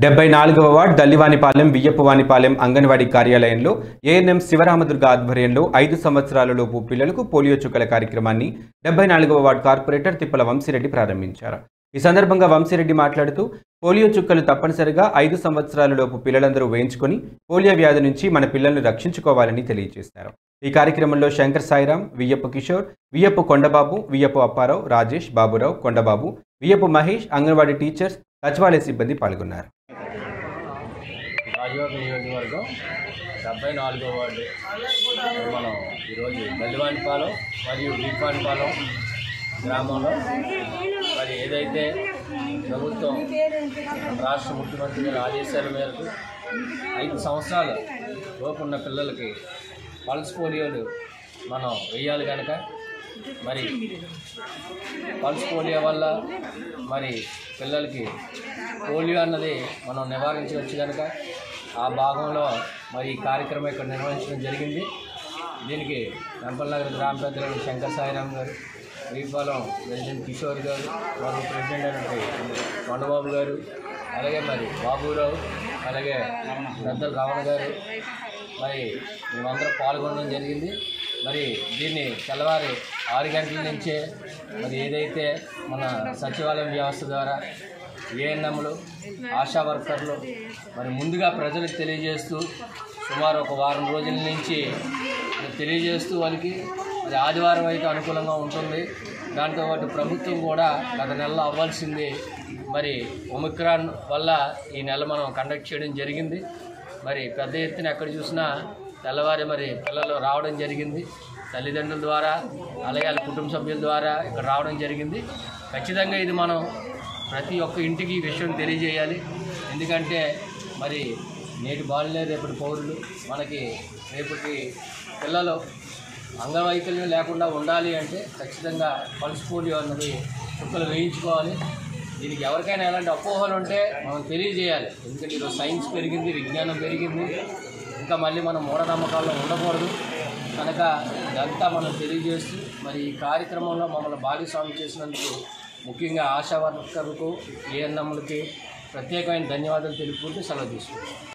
డెబ్బై నాలుగవ వార్డ్ దల్లివానిపాలెం వియ్యప్పవానిపాలెం అంగన్వాడీ కార్యాలయంలో ఏఎన్ఎం శివరామదుర్గ ఆధ్వర్యంలో ఐదు సంవత్సరాలలోపు పిల్లలకు పోలియో చుక్కల కార్యక్రమాన్ని డెబ్బై నాలుగవ వార్డ్ కార్పొరేటర్ తిప్పల వంశీరెడ్డి ప్రారంభించారు ఈ సందర్భంగా వంశీరెడ్డి మాట్లాడుతూ పోలియో చుక్కలు తప్పనిసరిగా ఐదు సంవత్సరాలలోపు పిల్లలందరూ వేయించుకొని పోలియో వ్యాధి నుంచి మన పిల్లల్ని రక్షించుకోవాలని తెలియజేశారు ఈ కార్యక్రమంలో శంకర్ సాయిరాం వియ్యప్ప కిషోర్ వియ్యప్ప కొండబాబు వియ్యప్ప అప్పారావు రాజేష్ బాబురావు కొండబాబు వియ్యప్ప మహేష్ అంగన్వాడీ టీచర్స్ సచివాలయ సిబ్బంది పాల్గొన్నారు రాజవాడ నియోజకవర్గం డెబ్బై నాలుగో వార్డు మనం ఈరోజు బల్లివానిపాలెం మరియు వీపానిపాలెం గ్రామంలో మరి ఏదైతే ప్రభుత్వం రాష్ట్ర ముఖ్యమంత్రి గారి ఆదేశాల మేరకు ఐదు సంవత్సరాల లోపు ఉన్న పిల్లలకి పల్స్ పోలియోలు మనం వేయాలి కనుక మరి పల్స్ పోలియో వల్ల మరి పిల్లలకి పోలియో అన్నది మనం నివారించవచ్చు కనుక ఆ భాగంలో మరి ఈ కార్యక్రమం ఇక్కడ నిర్వహించడం జరిగింది దీనికి వెంపల్నగర్ గ్రామ పెద్దలు శంకర్ సాయిరామ్ గారు శ్రీపాలెం ప్రెసిడెంట్ కిషోర్ గారు మరో ప్రెసిడెంట్ అయినటువంటి కొండబాబు గారు అలాగే మరి బాబురావు అలాగే పెద్దలు రమణ గారు మరి మేమందరం పాల్గొనడం జరిగింది మరి దీన్ని తెల్లవారి ఆరు గంటల నుంచే మరి ఏదైతే మన సచివాలయం వ్యవస్థ ద్వారా ఏఎన్ఎంలు ఆశా వర్కర్లు మరి ముందుగా ప్రజలకు తెలియజేస్తూ సుమారు ఒక వారం రోజుల నుంచి మరి తెలియజేస్తూ వాళ్ళకి మరి ఆదివారం అయితే అనుకూలంగా ఉంటుంది దాంతో పాటు ప్రభుత్వం కూడా గత నెలలో అవ్వాల్సింది మరి ఒమిక్రాన్ వల్ల ఈ నెల మనం కండక్ట్ చేయడం జరిగింది మరి పెద్ద ఎత్తున ఎక్కడ చూసినా తెల్లవారి మరి పిల్లలు రావడం జరిగింది తల్లిదండ్రుల ద్వారా అలాగే వాళ్ళ కుటుంబ సభ్యుల ద్వారా ఇక్కడ రావడం జరిగింది ఖచ్చితంగా ఇది మనం ప్రతి ఒక్క ఇంటికి ఈ విషయం తెలియజేయాలి ఎందుకంటే మరి నేటి బాలులే రేపటి పౌరులు మనకి రేపటి పిల్లలు అంగవైకల్యం లేకుండా ఉండాలి అంటే ఖచ్చితంగా పల్స్ పోలియో అన్నది చుక్కలు వేయించుకోవాలి దీనికి ఎవరికైనా ఎలాంటి అపోహలు ఉంటే మనం తెలియజేయాలి ఎందుకంటే ఈరోజు సైన్స్ పెరిగింది విజ్ఞానం పెరిగింది ఇంకా మళ్ళీ మనం మూఢనమ్మకాల్లో ఉండకూడదు కనుక ఇదంతా మనం తెలియజేస్తూ మరి ఈ కార్యక్రమంలో మమ్మల్ని భాగస్వామి చేసినందుకు ముఖ్యంగా ఆశా వర్కర్లకు ఏఎన్ఎంలకి ప్రత్యేకమైన ధన్యవాదాలు తెలుపుకుంటూ సెలవు తీసుకుంటాం